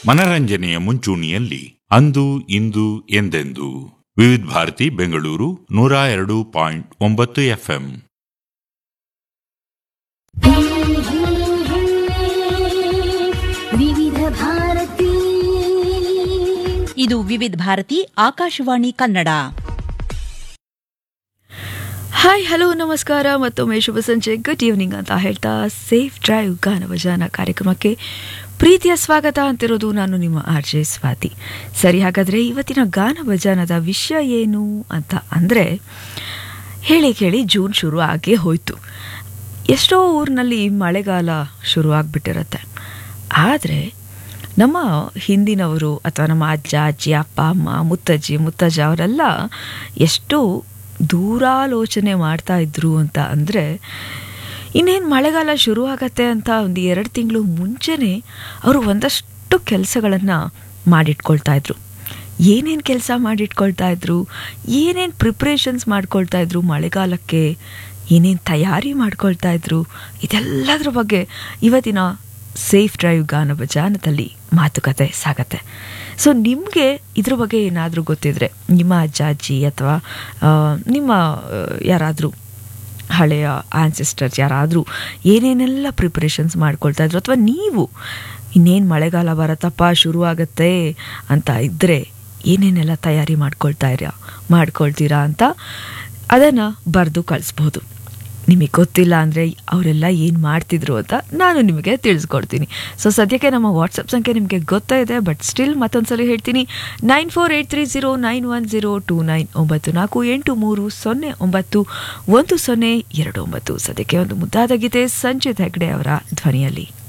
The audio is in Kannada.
ಮನರಂಜನೆಯ ಮುಂಚೂಣಿಯಲ್ಲಿ ಅಂದು ಇಂದು ಎಂದೆಂದು ವಿವಿಧ ಭಾರತಿ ಬೆಂಗಳೂರು ನೂರ ಎರಡು ಪಾಯಿಂಟ್ ಒಂಬತ್ತು ಎಫ್ಎಂ ವಿವಿಧ ಭಾರತಿ ಇದು ವಿವಿಧ ಭಾರತಿ ಆಕಾಶವಾಣಿ ಕನ್ನಡ ಹಾಯ್ ಹಲೋ ನಮಸ್ಕಾರ ಮತ್ತೊಮ್ಮೆ ಶುಭ ಸಂಜೆ ಗುಡ್ ಈವ್ನಿಂಗ್ ಅಂತ ಹೇಳ್ತಾ ಸೇಫ್ ಡ್ರೈವ್ ಗಾನವಜಾನ ಕಾರ್ಯಕ್ರಮಕ್ಕೆ ಪ್ರೀತಿಯ ಸ್ವಾಗತ ಅಂತಿರೋದು ನಾನು ನಿಮ್ಮ ಆರ್ ಜೆ ಸ್ವಾತಿ ಸರಿ ಹಾಗಾದರೆ ಇವತ್ತಿನ ಗಾನವಜಾನದ ವಿಷಯ ಏನು ಅಂತ ಅಂದರೆ ಹೇಳಿ ಕೇಳಿ ಜೂನ್ ಶುರು ಆಗೇ ಹೋಯಿತು ಎಷ್ಟೋ ಊರಿನಲ್ಲಿ ಮಳೆಗಾಲ ಶುರು ಆಗಿಬಿಟ್ಟಿರತ್ತೆ ಆದರೆ ನಮ್ಮ ಹಿಂದಿನವರು ಅಥವಾ ನಮ್ಮ ಅಜ್ಜ ಅಜ್ಜಿ ಅಪ್ಪ ಅಮ್ಮ ಮುತ್ತಜ್ಜಿ ಮುತ್ತಜ್ಜ ಅವರೆಲ್ಲ ಎಷ್ಟು ದೂರಾಲೋಚನೆ ಮಾಡ್ತಾ ಇದ್ರು ಅಂತ ಅಂದರೆ ಇನ್ನೇನು ಮಳೆಗಾಲ ಶುರು ಆಗತ್ತೆ ಅಂತ ಒಂದು ಎರಡು ತಿಂಗಳು ಮುಂಚೆನೇ ಅವರು ಒಂದಷ್ಟು ಕೆಲಸಗಳನ್ನು ಮಾಡಿಟ್ಕೊಳ್ತಾ ಇದ್ರು ಏನೇನು ಕೆಲಸ ಮಾಡಿಟ್ಕೊಳ್ತಾ ಇದ್ರು ಏನೇನು ಪ್ರಿಪ್ರೇಷನ್ಸ್ ಮಾಡ್ಕೊಳ್ತಾ ಇದ್ರು ಮಳೆಗಾಲಕ್ಕೆ ಏನೇನು ತಯಾರಿ ಮಾಡ್ಕೊಳ್ತಾ ಇದ್ರು ಇದೆಲ್ಲದ್ರ ಬಗ್ಗೆ ಇವತ್ತಿನ ಸೇಫ್ ಡ್ರೈವ್ ಗಾನ ಬಜಾನದಲ್ಲಿ ಮಾತುಕತೆ ಸಾಗತ್ತೆ ಸೊ ನಿಮಗೆ ಇದ್ರ ಬಗ್ಗೆ ಏನಾದರೂ ಗೊತ್ತಿದ್ರೆ ನಿಮ್ಮ ಅಜ್ಜ ಅಜ್ಜಿ ಅಥವಾ ಆ, ನಿಮ್ಮ ಯಾರಾದರೂ ಹಳೆಯ ಆನ್ಸಿಸ್ಟರ್ಸ್ ಯಾರಾದರೂ ಏನೇನೆಲ್ಲ ಪ್ರಿಪ್ರೇಷನ್ಸ್ ಮಾಡ್ಕೊಳ್ತಾ ಇದ್ರು ಅಥವಾ ನೀವು ಇನ್ನೇನು ಮಳೆಗಾಲ ಬರತ್ತಪ್ಪ ಶುರು ಆಗತ್ತೆ ಅಂತ ಇದ್ದರೆ ಏನೇನೆಲ್ಲ ತಯಾರಿ ಮಾಡ್ಕೊಳ್ತಾ ಇರ ಮಾಡ್ಕೊಳ್ತೀರಾ ಅಂತ ಅದನ್ನು ಬರೆದು ಕಳಿಸ್ಬೋದು ನಿಮಗೆ ಗೊತ್ತಿಲ್ಲ ಅಂದರೆ ಅವರೆಲ್ಲ ಏನು ಮಾಡ್ತಿದ್ರು ಅಂತ ನಾನು ನಿಮಗೆ ತಿಳಿಸ್ಕೊಡ್ತೀನಿ ಸೊ ಸದ್ಯಕ್ಕೆ ನಮ್ಮ ವಾಟ್ಸಪ್ ಸಂಖ್ಯೆ ನಿಮಗೆ ಗೊತ್ತಾ ಇದೆ ಬಟ್ ಸ್ಟಿಲ್ ಮತ್ತೊಂದ್ಸಲ ಹೇಳ್ತೀನಿ nine four eight three zero nine one zero two nine ಒಂಬತ್ತು ನಾಲ್ಕು ಎಂಟು ಮೂರು ಸೊನ್ನೆ ಒಂಬತ್ತು ಒಂದು ಸೊನ್ನೆ ಎರಡು ಒಂಬತ್ತು ಸದ್ಯಕ್ಕೆ ಒಂದು ಮುದ್ದಾದ ಗೀತೆ ಸಂಜಿತ್ ಹೆಗ್ಡೆ ಅವರ ಧ್ವನಿಯಲ್ಲಿ